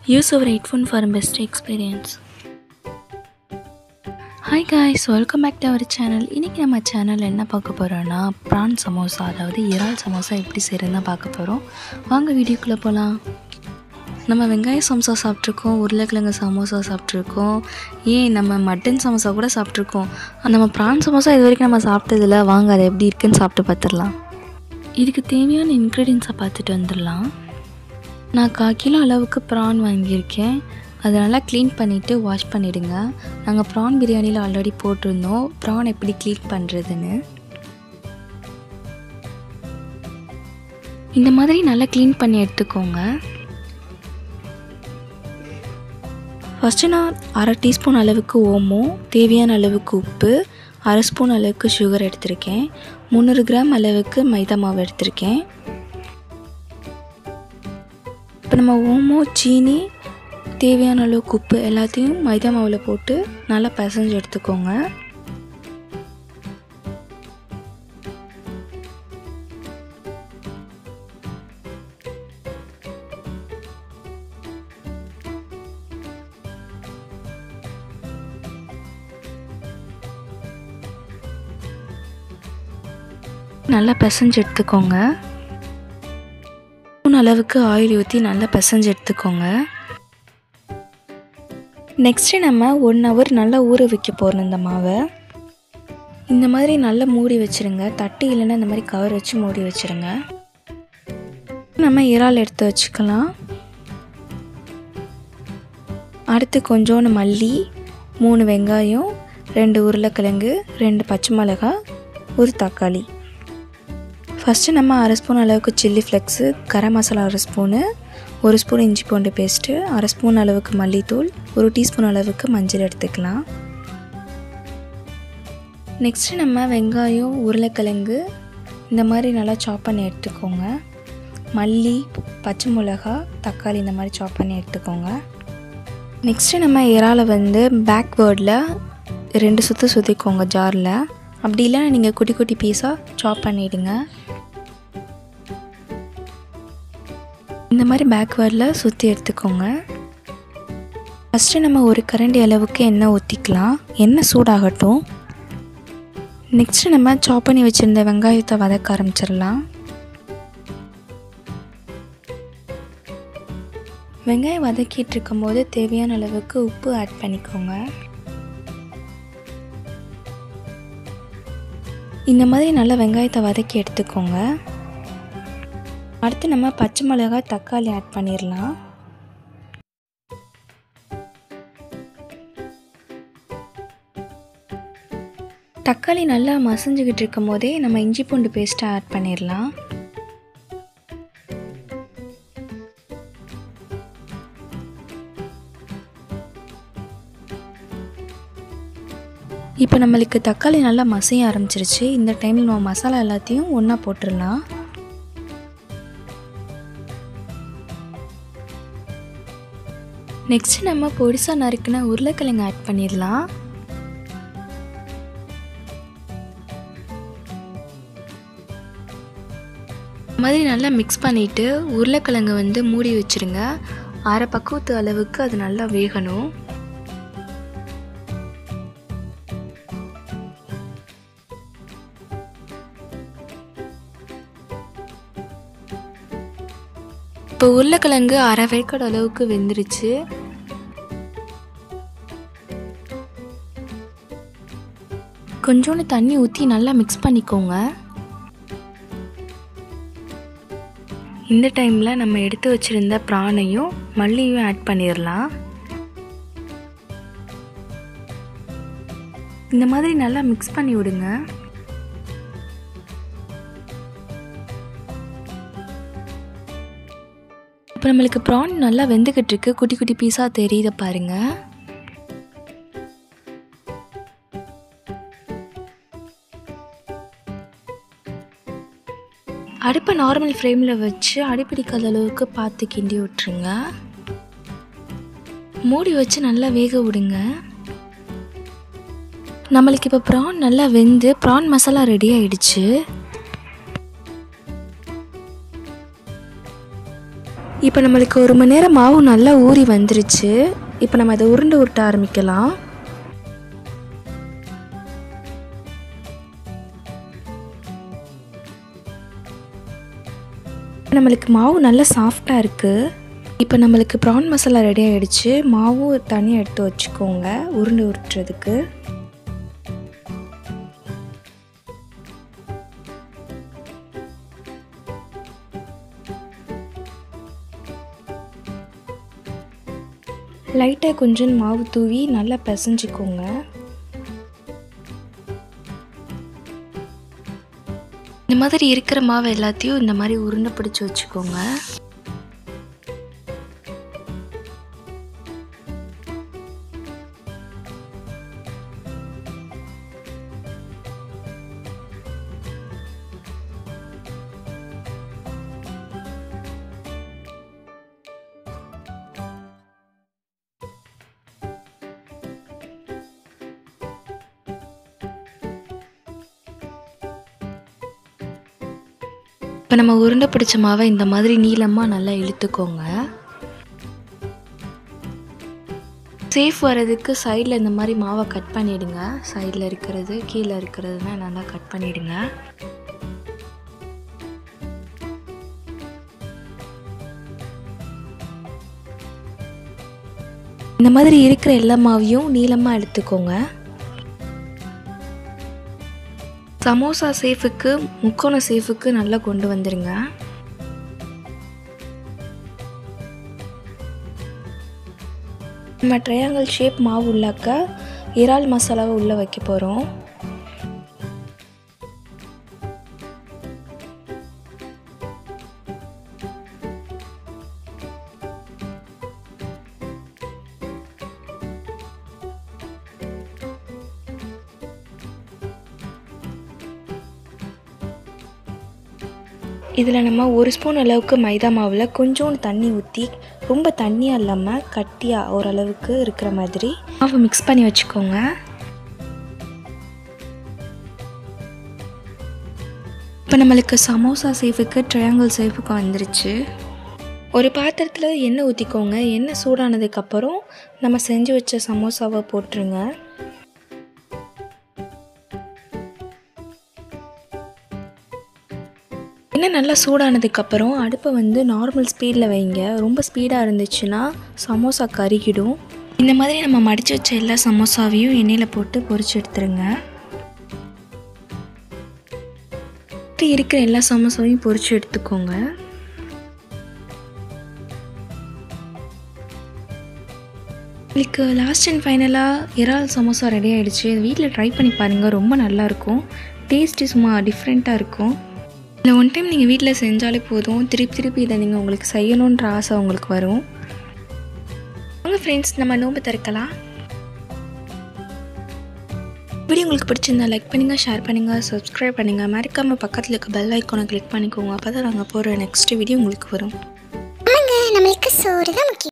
Use our headphone for best experience. Hi guys welcome back to our channel இன்றைக்கி நம்ம சேனலில் என்ன பார்க்க போகிறோன்னா ப்ரான் சமோசா அதாவது இறால் சமோசா எப்படி செய்கிறதுன்னு பார்க்க போகிறோம் வாங்க வீடியோக்குள்ளே போகலாம் நம்ம வெங்காய சமோசா சாப்பிட்ருக்கோம் உருளைக்கிழங்கு சமோசா சாப்பிட்ருக்கோம் ஏன் நம்ம மட்டன் சமோசா கூட சாப்பிட்ருக்கோம் நம்ம ப்ரான் சமோசா இது வரைக்கும் நம்ம சாப்பிட்டதில்ல வாங்க அது எப்படி இருக்குன்னு சாப்பிட்டு பார்த்துடலாம் இதுக்கு தேவையான இன்க்ரீடியன்ஸை பார்த்துட்டு வந்துடலாம் நான் கால் கிலோ அளவுக்கு ப்ரான் வாங்கியிருக்கேன் அதை நல்லா க்ளீன் பண்ணிவிட்டு வாஷ் பண்ணிவிடுங்க நாங்கள் ப்ரான் பிரியாணியில் ஆல்ரெடி போட்டிருந்தோம் ப்ரான் எப்படி க்ளீன் பண்ணுறதுன்னு இந்த மாதிரி நல்லா க்ளீன் பண்ணி எடுத்துக்கோங்க ஃபஸ்ட்டு நான் அரை டீஸ்பூன் அளவுக்கு ஓமம் தேவையான அளவுக்கு உப்பு அரை ஸ்பூன் அளவுக்கு சுகர் எடுத்திருக்கேன் முந்நூறு கிராம் அளவுக்கு மைதா மாவு எடுத்திருக்கேன் இப்போ நம்ம ஓமம் சீனி தேவையான அளவுக்கு உப்பு எல்லாத்தையும் மைதா மாவில் போட்டு நல்லா பிசைஞ்சு எடுத்துக்கோங்க நல்லா பிசைஞ்சு எடுத்துக்கோங்க ஸ்பூன் அளவுக்கு ஆயில் ஊற்றி நல்லா பிசைஞ்சு எடுத்துக்கோங்க நெக்ஸ்ட்டு நம்ம ஒன் ஹவர் நல்லா ஊற வைக்க போகிறோம் இந்த மாவை இந்த மாதிரி நல்லா மூடி வச்சுருங்க தட்டு இல்லைன்னா இந்த மாதிரி கவர் வச்சு மூடி வச்சுருங்க நம்ம இறால் எடுத்து வச்சுக்கலாம் அடுத்து கொஞ்சோண்டு மல்லி மூணு வெங்காயம் ரெண்டு உருளைக்கிழங்கு ரெண்டு பச்சை மிளகாய் ஒரு தக்காளி ஃபஸ்ட்டு நம்ம அரை ஸ்பூன் அளவுக்கு சில்லி ஃப்ளெக்ஸு கரம் மசாலா அரை ஸ்பூனு ஒரு ஸ்பூன் இஞ்சி பூண்டு பேஸ்ட்டு அரை ஸ்பூன் அளவுக்கு மல்லித்தூள் ஒரு டீஸ்பூன் அளவுக்கு மஞ்சள் எடுத்துக்கலாம் நெக்ஸ்ட்டு நம்ம வெங்காயம் உருளைக்கிழங்கு இந்த மாதிரி நல்லா சாப் பண்ணி எடுத்துக்கோங்க மல்லி பச்சை மிளகா தக்காளி இந்த மாதிரி சாப் பண்ணி எடுத்துக்கோங்க நெக்ஸ்ட்டு நம்ம இறாலை வந்து பேக்வேர்டில் ரெண்டு சுற்று சுற்றிக்கோங்க ஜாரில் அப்படி இல்லைன்னா நீங்கள் குட்டி குட்டி பீஸாக சாப் பண்ணிவிடுங்க இந்த மாதிரி பேக்வேர்டில் சுற்றி எடுத்துக்கோங்க ஃபஸ்ட்டு நம்ம ஒரு கரண்டி அளவுக்கு எண்ணெய் ஊற்றிக்கலாம் எண்ணெய் சூடாகட்டும் நெக்ஸ்ட்டு நம்ம சாப் பண்ணி வச்சுருந்த வெங்காயத்தை வதக்க ஆரம்பிச்சிடலாம் வெங்காயம் வதக்கிட்டு இருக்கும்போது தேவையான அளவுக்கு உப்பு ஆட் பண்ணிக்கோங்க இந்த மாதிரி நல்லா வெங்காயத்தை வதக்கி எடுத்துக்கோங்க அடுத்து நம்ம பச்சை மிளகாய் தக்காளி ஆட் பண்ணிடலாம் தக்காளி நல்லா மசிஞ்சுக்கிட்டு இருக்கும் போதே நம்ம இஞ்சி பூண்டு பேஸ்ட்டை ஆட் பண்ணிடலாம் இப்போ நம்மளுக்கு தக்காளி நல்லா மசிய ஆரம்பிச்சிருச்சு இந்த டைமில் நம்ம மசாலா எல்லாத்தையும் ஒன்றா போட்டுடலாம் நெக்ஸ்ட் நம்ம பொடிசாக நறுக்கின உருளைக்கிழங்கு ஆட் பண்ணிடலாம் மாதிரி நல்லா மிக்ஸ் பண்ணிவிட்டு உருளைக்கிழங்கு வந்து மூடி வச்சுருங்க அரை பக்குவத்து அளவுக்கு அது நல்லா வேகணும் இப்போ உருளைக்கிழங்கு அரை வேக்காடு அளவுக்கு வெந்துருச்சு கொஞ்சோண்டு தண்ணி ஊற்றி நல்லா மிக்ஸ் பண்ணிக்கோங்க இந்த டைமில் நம்ம எடுத்து வச்சுருந்த ப்ரானையும் மல்லியும் ஆட் பண்ணிடலாம் இந்த மாதிரி நல்லா மிக்ஸ் பண்ணி விடுங்க இப்போ நம்மளுக்கு ப்ரான் நல்லா வெந்துக்கிட்டு இருக்கு குட்டி குட்டி பீஸாக தெரியுத பாருங்க அடுப்பை நார்மல் ஃப்ளேமில் வச்சு அடிப்பிடிக்காத அளவுக்கு பார்த்து கிண்டி விட்டுருங்க மூடி வச்சு நல்லா வேக விடுங்க நம்மளுக்கு இப்போ ப்ரான் நல்லா வெந்து ப்ரான் மசாலா ரெடி ஆயிடுச்சு இப்போ நம்மளுக்கு ஒரு மணி நேரம் மாவு நல்லா ஊறி வந்துருச்சு இப்போ நம்ம அதை உருண்டை உருட்ட ஆரம்பிக்கலாம் நம்மளுக்கு மாவு நல்லா சாஃப்டாக இருக்குது இப்போ நம்மளுக்கு ப்ரான் மசாலா ரெடி ஆகிடுச்சு மாவும் தனியாக எடுத்து வச்சுக்கோங்க உருண்டை உருட்டுறதுக்கு லைட்டாக கொஞ்சம் மாவு தூவி நல்லா பிசைஞ்சிக்கோங்க இந்த மாதிரி இருக்கிற மாவு எல்லாத்தையும் இந்த மாதிரி உருண்டை பிடிச்சி வச்சுக்கோங்க இப்போ நம்ம உருண்டை பிடிச்ச மாவை இந்த மாதிரி நீளமாக நல்லா இழுத்துக்கோங்க சேஃப் வர்றதுக்கு சைடில் இந்த மாதிரி மாவை கட் பண்ணிவிடுங்க சைடில் இருக்கிறது கீழே இருக்கிறதுனா நல்லா கட் பண்ணிவிடுங்க இந்த மாதிரி இருக்கிற எல்லா மாவையும் நீளமாக எடுத்துக்கோங்க சமோசா சேஃபுக்கு முக்கோண சேஃபுக்கு நல்லா கொண்டு வந்துடுங்க நம்ம ட்ரையாங்கிள் ஷேப் மாவு உள்ளாக்க இறால் மசாலாவை உள்ளே வைக்க போகிறோம் இதில் நம்ம ஒரு ஸ்பூன் அளவுக்கு மைதா மாவில் கொஞ்சோண்டு தண்ணி ஊற்றி ரொம்ப தண்ணியாக இல்லாமல் கட்டியாக ஓரளவுக்கு இருக்கிற மாதிரி மாவு மிக்ஸ் பண்ணி வச்சுக்கோங்க இப்போ நம்மளுக்கு சமோசா சேஃபுக்கு ட்ரையாங்கிள் சேஃபுக்கு வந்துருச்சு ஒரு பாத்திரத்தில் எண்ணெய் ஊற்றிக்கோங்க எண்ணெய் சூடானதுக்கப்புறம் நம்ம செஞ்சு வச்ச சமோசாவை போட்டுருங்க எண்ணெய் நல்லா சூடானதுக்கப்புறம் அடுப்பை வந்து நார்மல் ஸ்பீடில் வைங்க ரொம்ப ஸ்பீடாக இருந்துச்சுன்னா சமோசா கருகிடும் இந்த மாதிரி நம்ம மடித்து வச்ச எல்லா சமோசாவையும் எண்ணெயில் போட்டு பொரிச்சு எடுத்துருங்க இருக்கிற எல்லா சமோசாவையும் பொரிச்சு எடுத்துக்கோங்க உங்களுக்கு லாஸ்ட் அண்ட் ஃபைனலாக இறால் சமோசா ரெடி ஆகிடுச்சு வீட்டில் ட்ரை பண்ணி பாருங்கள் ரொம்ப நல்லாயிருக்கும் டேஸ்ட்டு சும்மா டிஃப்ரெண்ட்டாக இருக்கும் இல்லை ஒன் டைம் நீங்கள் வீட்டில் செஞ்சாலே போதும் திருப்பி திருப்பி இதை நீங்கள் உங்களுக்கு செய்யணுன்ற ஆசை உங்களுக்கு வரும் உங்கள் ஃப்ரெண்ட்ஸ் நம்ம நோம்பு திறக்கலாம் வீடியோ உங்களுக்கு பிடிச்சிருந்தா லைக் பண்ணுங்கள் ஷேர் பண்ணுங்கள் சப்ஸ்கிரைப் பண்ணுங்கள் மறக்காமல் பக்கத்தில் இருக்க பெல் ஐக்கானை கிளிக் பண்ணிக்கோங்க அப்போ தான் நாங்கள் போகிற நெக்ஸ்ட் வீடியோ உங்களுக்கு வரும் ஆமாங்க நம்மளுக்கு சோறு தான் முக்கியம்